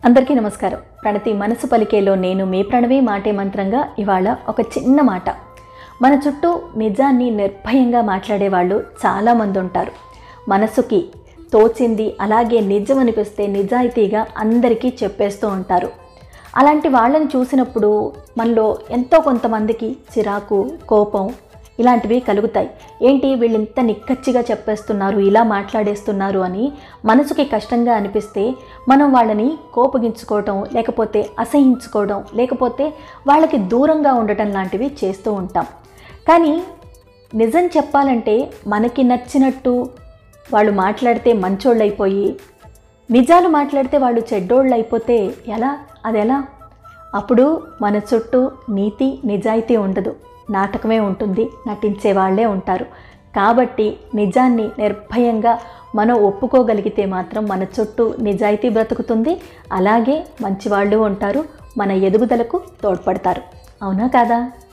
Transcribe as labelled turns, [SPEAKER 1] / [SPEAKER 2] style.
[SPEAKER 1] అందరికీ నమస్కారం ప్రణతి మనసు పలికేలో నేను మీ ప్రణవి మాటే మంత్రంగా ఇవాళ ఒక చిన్న మాట మన చుట్టూ నిజాన్ని నిర్భయంగా మాట్లాడే వాళ్ళు చాలామంది ఉంటారు మనసుకి తోచింది అలాగే నిజం అనిపిస్తే నిజాయితీగా అందరికీ చెప్పేస్తూ ఉంటారు అలాంటి వాళ్ళని చూసినప్పుడు మనలో ఎంతో కొంతమందికి చిరాకు కోపం ఇలాంటివి కలుగుతాయి ఏంటి వీళ్ళు ఇంత నిక్కచ్చిగా చెప్పేస్తున్నారు ఇలా మాట్లాడేస్తున్నారు అని మనసుకి కష్టంగా అనిపిస్తే మనం వాళ్ళని కోపగించుకోవటం లేకపోతే అసహించుకోవడం లేకపోతే వాళ్ళకి దూరంగా ఉండటం లాంటివి చేస్తూ ఉంటాం కానీ నిజం చెప్పాలంటే మనకి నచ్చినట్టు వాళ్ళు మాట్లాడితే మంచోళ్ళు అయిపోయి నిజాలు మాట్లాడితే వాళ్ళు చెడ్డోళ్ళు అయిపోతే ఎలా అది ఎలా అప్పుడు మన చుట్టూ నీతి నిజాయితీ ఉండదు నాటకమే ఉంటుంది నటించే వాళ్ళే ఉంటారు కాబట్టి నిజాన్ని నిర్భయంగా మనం ఒప్పుకోగలిగితే మాత్రం మన చుట్టూ నిజాయితీ బ్రతుకుతుంది అలాగే మంచివాళ్ళు ఉంటారు మన ఎదుగుదలకు తోడ్పడతారు అవునా కాదా